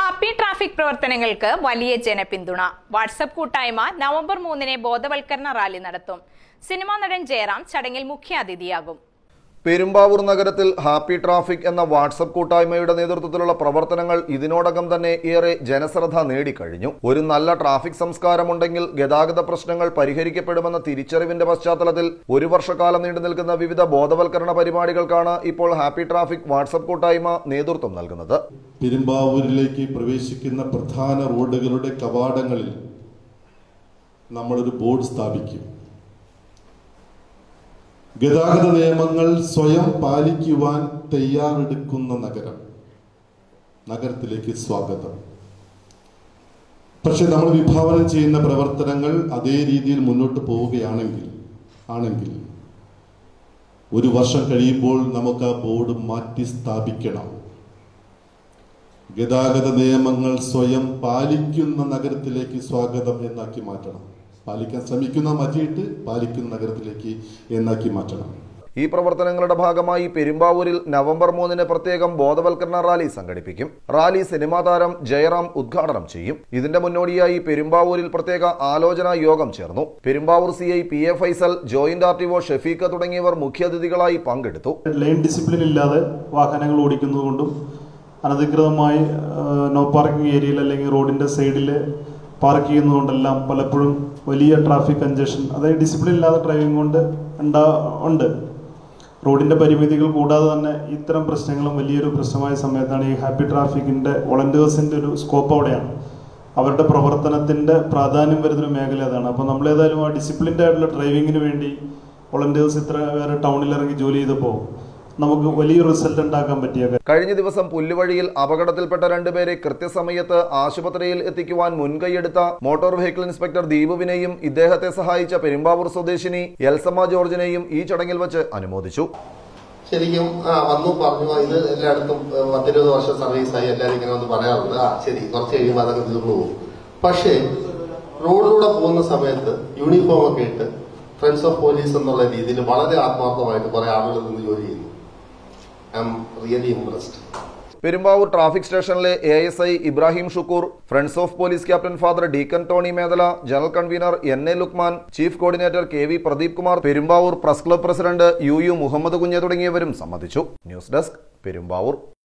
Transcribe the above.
Happy traffic പ്രവർത്തനങ്ങൾക്ക് വലിയ ജനപിന്തുണ WhatsApp കൂട്ടായ്മ നവംബർ മൂന്നിന് ബോധവൽക്കരണ റാലി നടത്തും സിനിമാ നടൻ ജയറാം ചടങ്ങിൽ മുഖ്യാതിഥിയാകും പെരുമ്പാവൂർ നഗരത്തിൽ ഹാപ്പി ട്രാഫിക് എന്ന വാട്സപ്പ് കൂട്ടായ്മയുടെ നേതൃത്വത്തിലുള്ള പ്രവർത്തനങ്ങൾ ഇതിനോടകം തന്നെ ഏറെ ജനശ്രദ്ധ നേടിക്കഴിഞ്ഞു ഒരു നല്ല ട്രാഫിക് സംസ്കാരമുണ്ടെങ്കിൽ ഗതാഗത പ്രശ്നങ്ങൾ പരിഹരിക്കപ്പെടുമെന്ന തിരിച്ചറിവിന്റെ പശ്ചാത്തലത്തിൽ ഒരു വർഷക്കാലം നീണ്ടു നിൽക്കുന്ന വിവിധ ബോധവൽക്കരണ പരിപാടികൾക്കാണ് ഇപ്പോൾ ഹാപ്പി ട്രാഫിക് വാട്സപ്പ് കൂട്ടായ്മ നേതൃത്വം നൽകുന്നത് പെരുമ്പാവൂരിലേക്ക് പ്രവേശിക്കുന്ന പ്രധാന റോഡുകളുടെ കവാടങ്ങളിൽ നമ്മളൊരു ബോർഡ് സ്ഥാപിക്കും ഗതാഗത നിയമങ്ങൾ സ്വയം പാലിക്കുവാൻ തയ്യാറെടുക്കുന്ന നഗരം നഗരത്തിലേക്ക് സ്വാഗതം പക്ഷെ നമ്മൾ വിഭാവനം ചെയ്യുന്ന പ്രവർത്തനങ്ങൾ അതേ രീതിയിൽ മുന്നോട്ട് പോവുകയാണെങ്കിൽ ആണെങ്കിൽ ഒരു വർഷം കഴിയുമ്പോൾ നമുക്ക് ആ ബോർഡ് മാറ്റി സ്ഥാപിക്കണം ഗതാഗത നിയമങ്ങൾ സ്വയം പാലിക്കുന്ന നഗരത്തിലേക്ക് സ്വാഗതം എന്നാക്കി മാറ്റണം പാലിക്കാൻ ശ്രമിക്കുന്ന മാറ്റിയിട്ട് പാലിക്കുന്ന നഗരത്തിലേക്ക് എന്നാക്കി മാറ്റണം ഈ പ്രവർത്തനങ്ങളുടെ ഭാഗമായി പെരുമ്പാവൂരിൽ നവംബർ മൂന്നിന് പ്രത്യേകം ബോധവൽക്കരണ റാലി സംഘടിപ്പിക്കും റാലി സിനിമാ താരം ജയറാം ഉദ്ഘാടനം ചെയ്യും ഇതിന്റെ മുന്നോടിയായി പെരുമ്പാവൂരിൽ പ്രത്യേക ആലോചനാ യോഗം ചേർന്നു Perumbavoor C I P A Faisal joint R T O Shefeeq തുടങ്ങിയവർ മുഖ്യാതിഥികളായി പങ്കെടുത്തു ലൈൻ ഡിസിപ്ലിൻ ഇല്ലാതെ വാഹനങ്ങൾ ഓടിക്കുന്നതുകൊണ്ടും അനധികൃതമായി ആ, നോ പാർക്കിംഗ് ഏരിയയിൽ അല്ലെങ്കിൽ റോഡിന്റെ സൈഡിൽ പാർക്ക് ചെയ്യുന്നതുകൊണ്ടെല്ലാം പലപ്പോഴും വലിയ ട്രാഫിക് കഞ്ചഷൻ അതായത് ഡിസിപ്ലിൻ ഇല്ലാതെ ഡ്രൈവിംഗ് കൊണ്ട് ഉണ്ടാ ഉണ്ട് റോഡിന്റെ പരിമിതികൾ കൂടാതെ തന്നെ ഇത്തരം പ്രശ്നങ്ങളും വലിയൊരു പ്രശ്നമായ സമയത്താണ് ഈ ഹാപ്പി ട്രാഫിക്കിന്റെ വോളണ്ടിയേഴ്സിന്റെ ഒരു സ്കോപ്പ് അവിടെയാണ് അവരുടെ പ്രവർത്തനത്തിന്റെ പ്രാധാന്യം വരുന്നൊരു മേഖല അതാണ് അപ്പോൾ നമ്മൾ ഏതായാലും ആ ഡിസിപ്ലിൻഡ് ആയിട്ടുള്ള ഡ്രൈവിങ്ങിന് വേണ്ടി വോളണ്ടിയേഴ്സ് ഇത്ര പേര് ടൗണിൽ ഇറങ്ങി ജോലി ചെയ്തപ്പോൾ നമുക്ക് വലിയ റിസൾട്ട് ഉണ്ടാക്കാൻ പറ്റിയ കാര്യം. കഴിഞ്ഞ ദിവസം പുല്ലുവഴിയിൽ അപകടത്തിൽപ്പെട്ട രണ്ടുപേരെ കൃത്യസമയത്ത് ആശുപത്രിയിൽ എത്തിക്കുവാൻ മുൻകൈയെടുത്ത മോട്ടോർ വെഹിക്കിൾ ഇൻസ്പെക്ടർ ദീപുവിനെയും ഇദ്ദേഹത്തെ സഹായിച്ച പെരുമ്പാവൂർ സ്വദേശിനി എൽസമ്മ ജോർജിനെയും ഈ ചടങ്ങിൽ വെച്ച് അനുമോദിച്ചു ശരിക്കും ആ വന്നു പറഞ്ഞു ആ, ഇത് എല്ലായിടത്തും ഏഹ്, പത്തിരുപത് വർഷം സർവീസായി എല്ലാവരും ഇങ്ങനെ വന്ന് പറയാറുണ്ട് ആ ശരി കുറച്ച് കഴിയുമ്പോൾ അതൊക്കെ തീർന്നു പോകും പക്ഷേ റോഡിലൂടെ പോകുന്ന സമയത്ത് യൂണിഫോം ഒക്കെ ഇട്ട് ഫ്രണ്ട്സ് ഓഫ് പോലീസ് എന്നുള്ള രീതിയിൽ വളരെ ആത്മാർത്ഥമായിട്ട് കുറെ ആളുകൾ നിന്ന് ജോലി ചെയ്യുന്നു I am really impressed Perumbavoor traffic സ്റ്റേഷനിലെ A S I Ibrahim Shukkoor friends of police captain father deacon Tony Medala general convener N A Lukman chief coordinator K V Pradeep Kumar Perumbavoor press club president U U Muhammad Kunju തുടങ്ങിയവരും സംബന്ധിച്ചു ന്യൂസ് ഡെസ്ക് പെരുമ്പാവൂർ